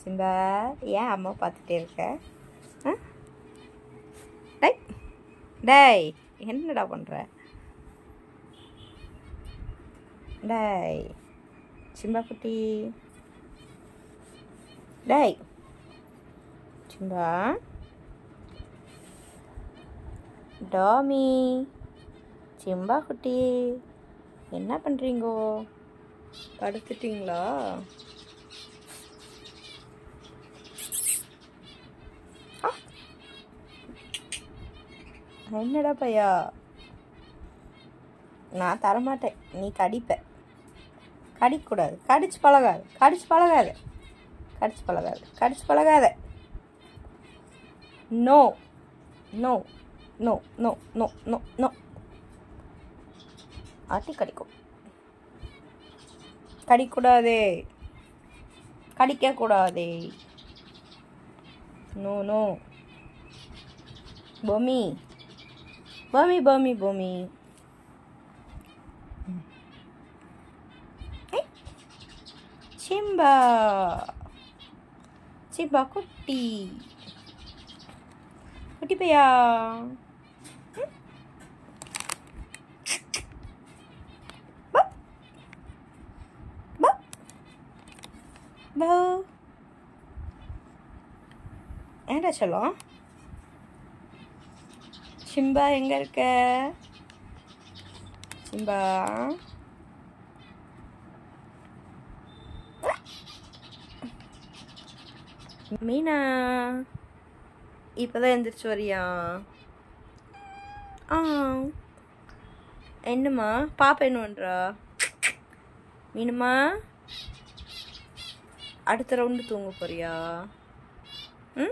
Simba ஏன் அம்மா பார்த்துட்டே இருக்க ஆ? டேய் டேய் என்னடா பண்ணுற டேய் சிம்பா குட்டி டேய் சிம்பா டாமி சிம்பா குட்டி என்ன பண்ணுறீங்கோ படுத்துட்டீங்களா ஆ. என்னடா பையா நான் தரமாட்டேன் நீ கடிப்ப கடிக்கக்கூடாது கடிச்சு பழகாது கடிச்சு பழகாத கடிச்சு பழகாது கடிச்சு பழகாத no no no no no no no ஆட்டி கடிக்கும் கடிக்கூடாதே கடிக்கக்கூடாதே நோ நோ பொமி பொமி பொமி பொமி ஏய், சிம்பா சிம்பா குட்டி குட்டி பையா ம்? பா. பா. பா. ஏன்டா சொல்லும் சிம்பா எங்க இருக்க சிம்பா மீனா இப்போதான் எந்திரிச்சு வரியா ஆ என்னம்மா பாப்பா என்ன பண்ணுறா மீனுமா அடுத்த ரவுண்டு தூங்க போறியா ம்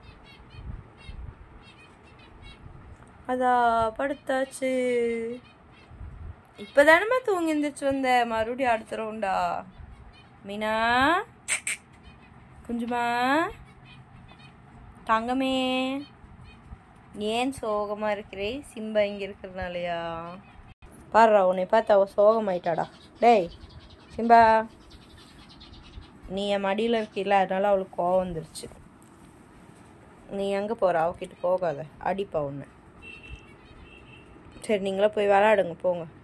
அதா படுத்தாச்சு இப்போதானம்மா தூங்கி எந்திரிச்சு வந்த மறுபடியும் அடுத்த ரவுண்டா மீனா குஞ்சுமா தங்கமே ஏன் சோகமா இருக்கிறே சிம்பா இங்க இருக்கிறதுனாலயா பாருடா உன்னை பார்த்து அவ சோகமாயிட்டாடா டேய் சிம்பா நீ என் மடியில் இருக்கில்ல அதனால அவளுக்கு கோவம் வந்துருச்சு நீ எங்கே போகிற அவகிட்ட போகாத அடிப்பா ஒன்று சரி நீங்களே போய் விளாடுங்க போங்க